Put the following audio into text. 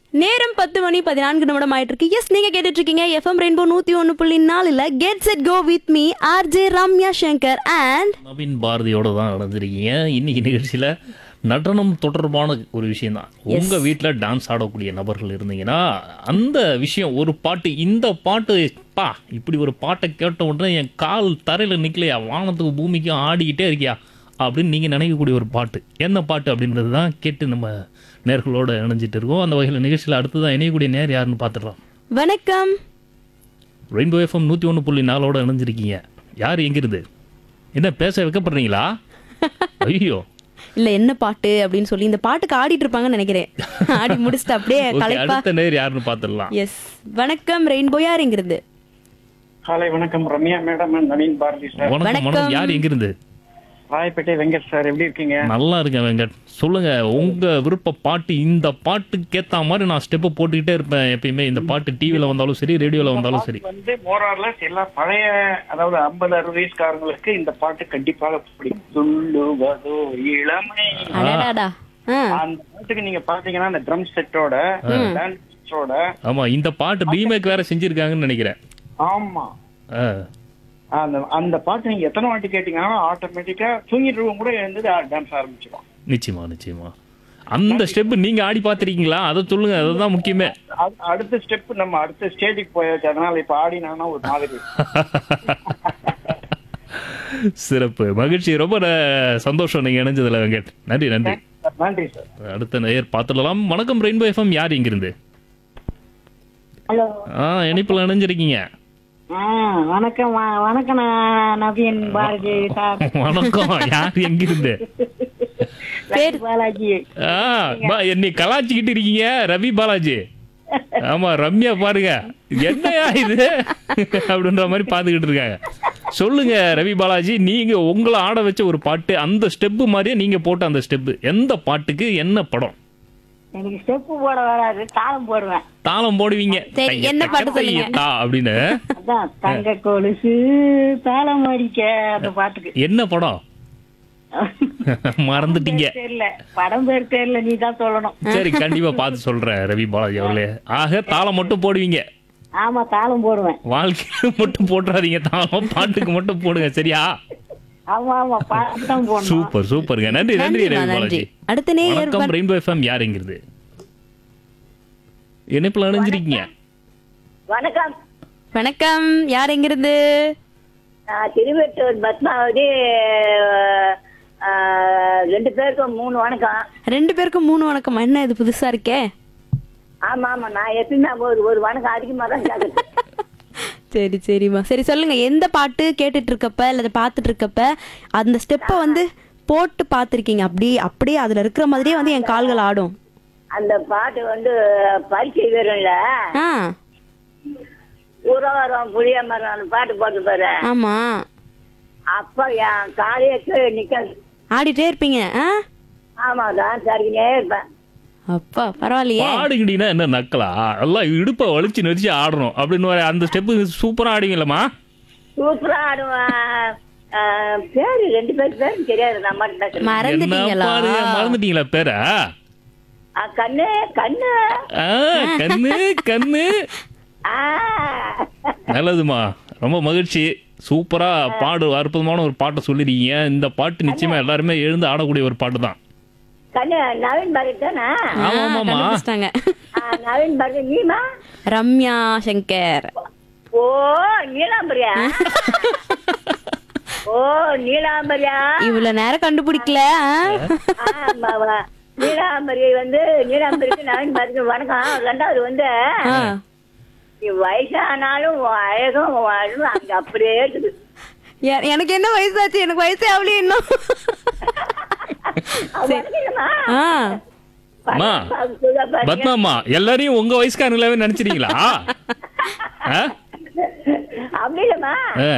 நேரம் பத்து மணி பதினான்கு நிமிடம் ஆயிட்டு இருக்கு எஸ் நீங்க கேட்டுட்டு இருக்கீங்க எஃப்எம் ரெயின்போ நூத்தி ஒன்னு புள்ளி நாலுல get set go with me RJ Ramya Shankar and Naveen பாரதியோட தான் நடந்திருக்கீங்க இன்னைக்கு நிகழ்ச்சியில் நடனம் தொடர்பான ஒரு விஷயம் தான் உங்க வீட்டில் டான்ஸ் ஆடக்கூடிய நபர்கள் இருந்தீங்கன்னா அந்த விஷயம் ஒரு பாட்டு இந்த பாட்டு பா இப்படி ஒரு பாட்டை கேட்ட உடனே என் கால் தரையில் நிற்கலையா வானத்துக்கு பூமிக்கும் ஆடிக்கிட்டே இருக்கியா அப்படின்னு நீங்கள் நினைக்கக்கூடிய ஒரு பாட்டு என்ன பாட்டு அப்படின்றது தான் கேட்டு நம்ம நேர்களோட இணைஞ்சிட்டு இருக்கோம் அந்த வகையில் நிகழ்ச்சியில் அடுத்து தான் இணையக்கூடிய நேர் யாருன்னு பார்த்துடலாம் வணக்கம் ரெயின்போ எஃப்எம் நூற்றி ஒன்று புள்ளி நாலோட இணைஞ்சிருக்கீங்க யார் எங்கிருந்து என்ன பேச வைக்கப்படுறீங்களா ஐயோ இல்ல என்ன பாட்டு அப்படின்னு சொல்லி இந்த பாட்டுக்கு ஆடிட்டு இருப்பாங்கன்னு நினைக்கிறேன் ஆடி முடிச்சுட்டு அப்படியே ஓகே கலைப்பா அடுத்த நேர் யாருன்னு பார்த்துடலாம் எஸ் வணக்கம் ரெயின்போ யாருங்கிறது காலை வணக்கம் Ramya madam and Naveen Bharathi sir வணக்கம் வணக்கம். வணக்கம் யார் எங்கிருந்து ராயப்பேட்டை வெங்கட் சார் எப்படி இருக்கீங்க நல்லா இருக்கேன் வெங்கட் சொல்லுங்க உங்க விருப்ப பாட்டு இந்த பாட்டுக்கு ஏத்த மாதிரி நான் ஸ்டெப் போட்டுக்கிட்டே இருப்பேன் எப்பயுமே இந்த பாட்டு டிவில வந்தாலும் சரி ரேடியோல வந்தாலும் சரி வந்து மோரார்லஸ் எல்லா பழைய அதாவது ஐம்பது அறுபது வயசுக்காரங்களுக்கு இந்த பாட்டு கண்டிப்பாக பிடிக்கும் துள்ளுவதோ இளமை அடடாடா ஆ அந்த பாட்டுக்கு நீங்க பாத்தீங்கன்னா அந்த ட்ரம் செட்டோட டான்ஸோட ஆமா இந்த பாட்டு ரீமேக் வேற செஞ்சிருக்காங்கன்னு நினைக்கிறேன் ஆமா ஆ. அந்த அந்த பாட்டு நீங்க எத்தனை வாட்டி கேட்டீங்கன்னா ஆட்டோமேட்டிக்கா தூங்கிட்டு கூட எழுந்து டான்ஸ் ஆரம்பிச்சிடும் நிச்சயமா நிச்சயமா அந்த ஸ்டெப் நீங்க ஆடி பார்த்திருக்கீங்களா அதை சொல்லுங்க அதுதான் முக்கியமே அ- அடுத்த ஸ்டெப் நம்ம அடுத்த ஸ்டேஜுக்கு போயாச்சு அதனால இப்ப ஆடினானா ஒரு மாதிரி சிறப்பு மகிழ்ச்சி ரொம்ப ந- சந்தோஷம் நீங்க இணைஞ்சதுல வெங்கட் நன்றி நன்றி நன்றி சார் அடுத்த நேயர் பார்த்துடலாம் வணக்கம் ரெயின்போ எஃப்எம் யார் இங்கிருந்து ஹலோ ஆ இணைப்பில் இணைஞ்சிருக்கீங்க ஆ வணக்கம் வ- வணக்கம் நான் நவீன் பாரதி சார் வணக்கம் யார் எங்கிருந்து பேர் பாலாஜி ஆ பா என்னை கலாச்சிக்கிட்டு இருக்கீங்க ரவி பாலாஜி ஆமா ரம்யா பாருங்க என்னையா இது அப்படின்ற மாதிரி பார்த்துக்கிட்டு இருக்காங்க சொல்லுங்க ரவி பாலாஜி நீங்க உங்களை ஆட வச்ச ஒரு பாட்டு அந்த ஸ்டெப்பு மாதிரியே நீங்க போட்ட அந்த ஸ்டெப்பு எந்த பாட்டுக்கு என்ன படம் எனக்கு ஸ்டெப்பு போட வராது தாளம் போடுவேன் தாளம் போடுவீங்க சரி, என்ன பாட்டு சொல்லுங்க? தா அப்படின்னு அதான் தங்க கொலுசு தாளம் அடிக்க அந்த பாட்டுக்கு என்ன படம் மறந்துட்டீங்க தெரியல படம் பேர் தெரியல நீ தான் சொல்லணும் சரி கண்டிப்பா பார்த்து சொல்றேன் ரவி பாலாஜி அவர்களே ஆக தாளம் மட்டும் போடுவீங்க ஆமா தாளம் போடுவேன் வாழ்க்கையில மட்டும் போட்டுறாதீங்க தாளம் பாட்டுக்கு மட்டும் போடுங்க சரியா ஆமா ஆமா பாட்டு தான் போடணும் சூப்பர் சூப்பருங்க நன்றி நன்றி நன்றிமா, ரவி நன்றி பாலாஜி அடுத்த நேயர் வணக்கம் ரெயின்போ எஃப்எம் யாருங்கிறது இணைப்புல இணைஞ்சிருக்கீங்க வணக்கம் வணக்கம் யார் எங்கிருந்து நான் திருவெட்டூர் பத்மாவதி ஆ, ரெண்டு பேருக்கும் மூணு வணக்கம் ரெண்டு பேருக்கும் மூணு வணக்கம் என்ன இது புதுசா இருக்கே ஆமா ஆமா நான் எப்பயுமே ஒரு ஒரு வணக்கம் அதிகமா தான் கேட்குறேன் சரி சரிம்மா சரி சொல்லுங்க எந்த பாட்டு கேட்டுட்டு இருக்கப்ப இல்ல பார்த்துட்டு இருக்கப்ப அந்த ஸ்டெப்பை வந்து போட்டு பார்த்துருக்கீங்க அப்படியே அப்படியே அதுல இருக்கிற மாதிரியே வந்து என் கால்கள் ஆடும் அந்த பாட்டு வந்து பரிச்சை வரும்ல ஆ உறவரம் புளிய மரம் பாட்டு போட்டு பாரு ஆமா அப்ப என் காலையக்கு நிக்க ஆடிட்டே இருப்பீங்க ஆ ஆமா தான் சரிக்கினே இருப்பேன் அப்பா பரவாயில்லையே பாடுகிட்டீங்கன்னா என்ன நக்கலா எல்லாம் இடுப்பை வலிச்சு நெரிச்சு ஆடணும் அப்படின்னு ஒரு அந்த ஸ்டெப்பு சூப்பரா ஆடுவீங்களம்மா சூப்பரா ஆடுவேன் ஆ, பேரு ரெண்டு பேர் பேரும் தெரியாது நான் மட்டும் தான் சொல்லுவேன். என்ன மறந்துட்டீங்களா பாருங்க மறந்துட்டீங்களா பேர ஆ, கண்ணு கண்ணு கண்ணு கண்ணு ஆ நல்லதுமா ரொம்ப மகிழ்ச்சி சூப்பரா பாடு அற்புதமான ஒரு பாட்டை சொல்லிருக்கீங்க இந்த பாட்டு நிச்சயமா எல்லாருமே எழுந்து ஆடக்கூடிய ஒரு பாட்டு தான் கண்ணு நவீன் பாரதி தானே ஆமா ஆமாமா கண்டுபிடிச்சிட்டாங்க ஆ, நவீன் பாரதி நீமா ரம்யா சங்கர் ஓ நீலாம்பரியா ஓ நீலாம்பரியா இவ்வளவு நேரம் கண்டுபிடிக்கல ஆ? ஆமாவா. நீலாம்பரி வந்து நீலாம்பரிக்கு நவீன் பாரதி வணக்கம் ரெண்டாவது வந்து ஆ. நீ வயசானாலும் உன் அழகும் உன் அழகும் அங்க அப்படியே இருக்குது எ- எனக்கு என்ன வயசாச்சு எனக்கு வயசே அவளே இன்னும் அது வணக்கம்மா. ஆ அம்மா பாரு, சொல்ல பாருங்க. பத்மாம்மா எல்லாரையும் உங்க வயசுக்காரங்களாவே நினைச்சிட்டீங்களா ஆ? அப்படி இல்லம்மா ஆ.